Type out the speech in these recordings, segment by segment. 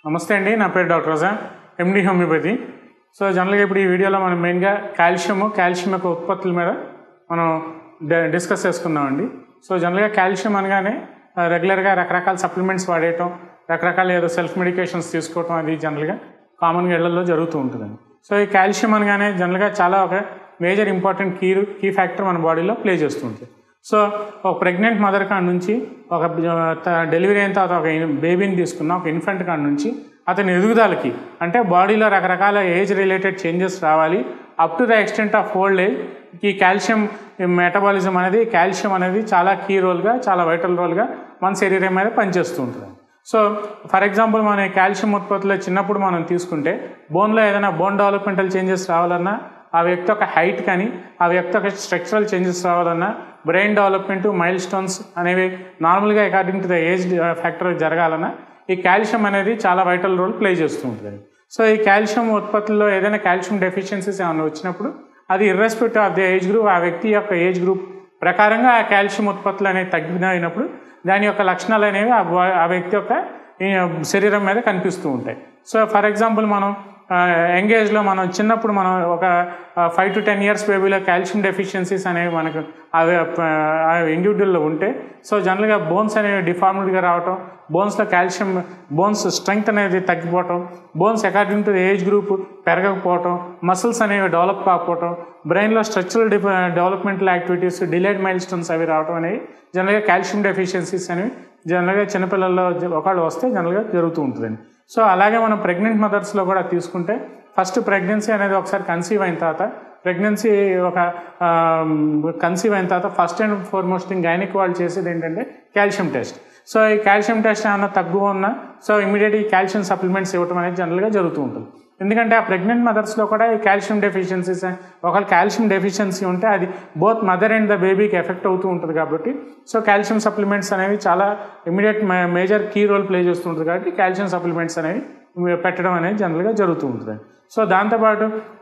నమస్తే అండి నా పేరు doctor Raza MD homeopathy so జనరల్గా ఇప్పుడు ఈ వీడియోలో మనం మెయిన్గా కాల్షియము కాల్షియం యొక్క ఉత్పత్తుల మీద మనం డ- డిస్కస్ చేసుకుందామండి సో జనరల్గా కాల్షియం అనగానే ఆ, రెగ్యులర్గా రకరకాల సప్లిమెంట్స్ వాడేయటం రకరకాల ఏదో సెల్ఫ్ మెడికేషన్స్ తీసుకోవటం అది జనరల్గా కామన్గా ఇళ్లలో జరుగుతూ ఉంటుందండి సో ఈ కాల్షియం అనగానే జనరల్గా చాలా ఒక major important key key factor మన బాడీలో ప్లే చేస్తూ ఉంటుంది సో ఒక ప్రెగ్నెంట్ మదర్ కాడ నుంచి ఒక త- డెలివరీ అయిన తర్వాత ఒక బేబీని తీసుకున్న ఒక ఇన్ఫెంట్ కాడ నుంచి అతని ఎదుగుదలకి అంటే బాడీలో రకరకాల ఏజ్ రిలేటెడ్ చేంజెస్ రావాలి up to the extent of old age ఈ కాల్షియం మెటబాలిజం అనేది కాల్షియం అనేది చాలా కీ రోల్గా చాలా వైటల్ రోల్గా మన శరీరం మీద పనిచేస్తూ ఉంటుంది సో ఫర్ ఎగ్జాంపుల్ మన కాల్షియం ఉత్పత్తిలో చిన్నప్పుడు మనం తీసుకుంటే బోన్లో ఏదైనా బోన్ డెవలప్మెంటల్ చేంజెస్ రావాలన్నా ఆ వ్యక్తి యొక్క హైట్ కానీ ఆ వ్యక్తి యొక్క స్ట్రక్చరల్ చేంజెస్ రావాలన్నా బ్రెయిన్ డెవలప్మెంట్ మైల్ స్టోన్స్ అనేవి నార్మల్గా according to the age factor జరగాలన్నా ఈ కాల్షియం అనేది చాలా వైటల్ రోల్ ప్లే చేస్తూ ఉంటుంది సో ఈ కాల్షియం ఉత్పత్తుల్లో ఏదైనా కాల్షియం డెఫిషియన్సీస్ ఏమైనా వచ్చినప్పుడు అది irrespective of the age group ఆ వ్యక్తి యొక్క ఏజ్ గ్రూప్ ప్రకారంగా ఆ కాల్షియం ఉత్పత్తులు అనేవి తగ్గినప్పుడు దాని యొక్క లక్షణాలు అనేవి ఆ బా- ఆ వ్యక్తి యొక్క ఈ శరీరం మీద కనిపిస్తూ ఉంటాయి సో ఫర్ ఎగ్జాంపుల్ మనం ఎంగేజ్లో మనం చిన్నప్పుడు మనం ఒక ఫైవ్ టు టెన్ ఇయర్స్ బేబీలో కాల్షియం డెఫిషియన్సీస్ అనేవి మనకు అవి ఆ ఇండివిజువల్లో ఉంటే సో జనరల్గా బోన్స్ అనేవి డిఫార్మ్డ్గా రావటం బోన్స్లో కాల్షియం బోన్స్ స్ట్రెంగ్త్ అనేది తగ్గిపోవటం bones according to age group పెరగకపోవటం మసిల్స్ అనేవి డెవలప్ కాకపోవటం బ్రెయిన్లో స్ట్రక్చరల్ డిఫ developmental activities delayed milestones అవి రావటం అనేవి జనరల్గా కాల్షియం డెఫిషియన్సీస్ అనేవి జనరల్గా చిన్నపిల్లల్లో ఒకళ్ళు వస్తే జనరల్గా జరుగుతూ ఉంటుందండి సో అలాగే మనం ప్రెగ్నెంట్ మదర్స్లో కూడా తీసుకుంటే ఫస్ట్ ప్రెగ్నెన్సీ అనేది ఒకసారి కన్సీవ్ అయిన తర్వాత ప్రెగ్నెన్సీ ఒక కన్సీవ్ అయిన తర్వాత first and foremost thing gynaec వాళ్ళు చేసేది ఏంటంటే కాల్షియం టెస్ట్ సో ఈ కాల్షియం టెస్ట్ ఏమన్నా తక్కువ ఉన్నా సో ఇమీడియట్ ఈ కాల్షియం సప్లిమెంట్స్ ఇవ్వడం అనేది జనరల్గా జరుగుతూ ఉంటుంది ఎందుకంటే ఆ ప్రెగ్నెంట్ మదర్స్లో కూడా ఈ కాల్షియం డెఫిషియన్సీస్ ఒకవేళ కాల్షియం డెఫిషియన్సీ ఉంటే అది బోత్ మదర్ అండ్ ద బేబీకి ఎఫెక్ట్ అవుతూ ఉంటుంది కాబట్టి సో కాల్షియం సప్లిమెంట్స్ అనేవి చాలా immediate major key role play చేస్తుంటుంది కాబట్టి కాల్షియం సప్లిమెంట్స్ అనేవి పెట్టడం అనేది జనరల్గా జరుగుతూ ఉంటుంది సో దాంతోపాటు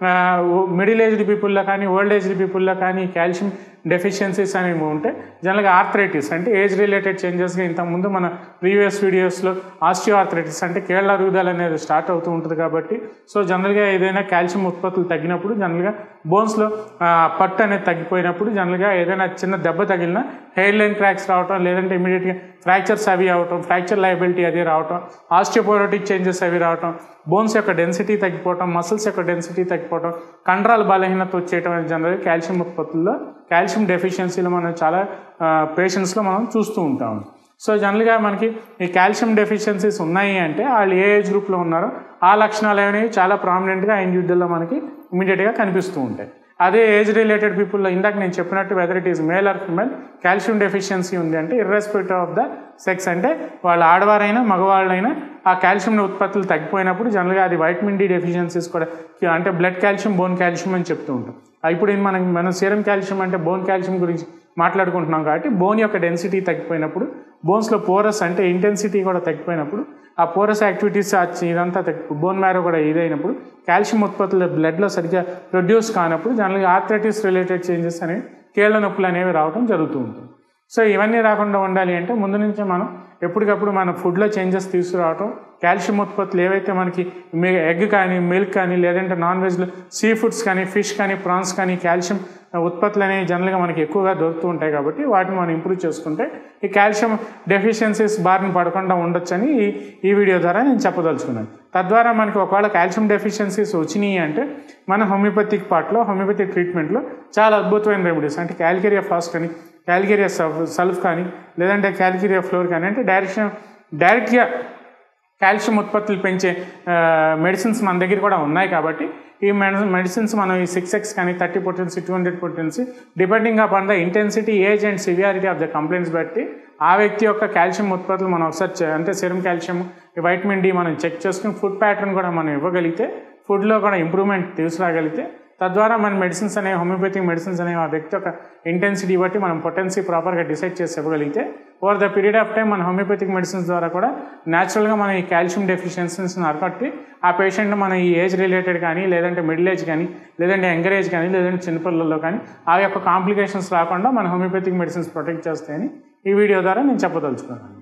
మిడిల్ ఏజ్డ్ పీపుల్లో కానీ ఓల్డ్ ఏజ్డ్ పీపుల్లో కానీ కాల్షియం డెఫిషియన్సీస్ అనేవి ఉంటే జనరల్గా ఆర్థరైటిస్ అంటే ఏజ్ రిలేటెడ్ చేంజెస్గా ఇంతకుముందు మన ప్రీవియస్ వీడియోస్లో ఆస్టియో ఆర్థరైటిస్ అంటే కేళ్ళ అరుగుదల అనేది స్టార్ట్ అవుతూ ఉంటుంది కాబట్టి సో జనరల్గా ఏదైనా కాల్షియం ఉత్పత్తులు తగ్గినప్పుడు జనరల్గా బోన్స్లో పట్టు అనేది తగ్గిపోయినప్పుడు జనరల్గా ఏదైనా చిన్న దెబ్బ తగిలినా హెయిర్ లైన్ క్రాక్స్ రావటం లేదంటే ఇమీడియట్గా ఫ్రాక్చర్స్ అవి అవటం ఫ్రాక్చర్ లయబిలిటీ అది రావటం ఆస్టియోపోరోటిక్ చేంజెస్ అవి రావటం బోన్స్ యొక్క డెన్సిటీ తగ్గిపోవటం మసిల్స్ యొక్క డెన్సిటీ తగ్గిపోవటం కండరాల బలహీనత వచ్చేయటం అనేది జనరల్గా కాల్షియం ఉత్పత్తుల్లో కాల్షియం డెఫిషియన్సీలో మనం చాలా పేషెంట్స్లో మనం చూస్తూ ఉంటాం సో జనరల్గా మనకి ఈ కాల్షియం డెఫిషియన్సీస్ ఉన్నాయి అంటే వాళ్ళు ఏ ఏజ్ గ్రూప్లో ఉన్నారో ఆ లక్షణాలు అనేవి చాలా ప్రామినెంట్గా ఆ ఇండివిజువల్లో మనకి ఇమీడియట్గా కనిపిస్తూ ఉంటాయి అదే ఏజ్ రిలేటెడ్ పీపుల్లో ఇందాక నేను చెప్పినట్టు whether it is male or female calcium deficiency ఉంది అంటే ఇర్రెస్పెక్టివ్ ఆఫ్ ద సెక్స్ అంటే వాళ్ళు ఆడవారైనా మగవాళ్ళైనా ఆ కాల్షియం ఉత్పత్తులు తగ్గిపోయినప్పుడు జనరల్గా అది వైటమిన్ డి డెఫిషియన్సీస్ కూడా అంటే బ్లడ్ కాల్షియం బోన్ కాల్షియం అని చెప్తూ ఉంటాం ఇప్పుడు ఇది మనం మనం సీరం కాల్షియం అంటే బోన్ కాల్షియం గురించి మాట్లాడుకుంటున్నాం కాబట్టి బోన్ యొక్క డెన్సిటీ తగ్గిపోయినప్పుడు బోన్స్లో పోరస్ అంటే ఇంటెన్సిటీ కూడా తగ్గిపోయినప్పుడు ఆ పోరస్ యాక్టివిటీస్ ఇదంతా తగ్గి బోన్ మ్యారో కూడా ఇదైనప్పుడు కాల్షియం ఉత్పత్తులు బ్లడ్లో సరిగ్గా ప్రొడ్యూస్ కానప్పుడు జనరల్గా ఆర్థరైటిస్ రిలేటెడ్ చేంజెస్ అనేవి కీళ్ళ నొప్పులు అనేవి రావడం జరుగుతూ ఉంటుంది సో ఇవన్నీ రాకుండా ఉండాలి అంటే ముందు నుంచే మనం ఎప్పటికప్పుడు మన ఫుడ్లో చేంజెస్ తీసుకురావటం కాల్షియం ఉత్పత్తులు ఏవైతే మనకి ఎగ్ కానీ మిల్క్ కానీ లేదంటే నాన్ వెజ్లో సీ ఫుడ్స్ కానీ ఫిష్ కానీ ప్రాన్స్ కానీ కాల్షియం ఉత్పత్తులు అనేవి జనరల్గా మనకి ఎక్కువగా దొరుకుతూ ఉంటాయి కాబట్టి వాటిని మనం ఇంప్రూవ్ చేసుకుంటే ఈ కాల్షియం డెఫిషియన్సీస్ బారిన పడకుండా ఉండొచ్చని ఈ ఈ వీడియో ద్వారా నేను చెప్పదలుచుకున్నాను తద్వారా మనకి ఒకవేళ కాల్షియం డెఫిషియన్సీస్ వచ్చినాయి అంటే మన హోమియోపతిక్ పార్ట్లో హోమియోపతిక్ ట్రీట్మెంట్లో చాలా అద్భుతమైన రెమెడీస్ అంటే క్యాల్కేరియా ఫాస్ట్ కానీ క్యాల్కేరియా సల్ఫ్ కానీ లేదంటే క్యాల్కేరియా ఫ్లోర్ కానీ అంటే డైరెక్షన్ డైరెక్ట్గా కాల్షియం ఉత్పత్తులు పెంచే మెడిసిన్స్ మన దగ్గర కూడా ఉన్నాయి కాబట్టి ఈ మెడిసిన్స్ మనం ఈ సిక్స్ ఎక్స్ కానీ thirty potency two hundred potency depending upon the intensity age and severity of the complaints బట్టి ఆ వ్యక్తి యొక్క కాల్షియం ఉత్పత్తులు మనం ఒకసారి చె- అంటే సెరం కాల్షియం వైటమిన్ డి మనం చెక్ చేసుకుని ఫుడ్ ప్యాటర్న్ కూడా మనం ఇవ్వగలిగితే ఫుడ్లో కూడా ఇంప్రూవ్మెంట్ తీసుకురాగలిగితే తద్వారా మన మెడిసిన్స్ అనేవి హోమియోపతిక్ మెడిసిన్స్ అనేవి ఆ వ్యక్తి యొక్క ఇంటెన్సిటీ బట్టి మనం పొటెన్సీ ప్రాపర్గా డిసైడ్ చేసి ఇవ్వగలిగితే over the period of time మన హోమియోపతిక్ మెడిసిన్స్ ద్వారా కూడా న్యాచురల్గా మనం ఈ కాల్షియం డెఫిషియన్సీస్ని అరకట్టి ఆ పేషెంట్ మన ఈ ఏజ్ రిలేటెడ్ కానీ లేదంటే మిడిల్ ఏజ్ కానీ లేదంటే యంగర్ ఏజ్ కానీ లేదంటే చిన్నపిల్లల్లో కానీ ఆ యొక్క కాంప్లికేషన్స్ రాకుండా మన హోమియోపతిక్ మెడిసిన్స్ ప్రొటెక్ట్ చేస్తాయని ఈ వీడియో ద్వారా నేను చెప్పదలుచుకున్నాను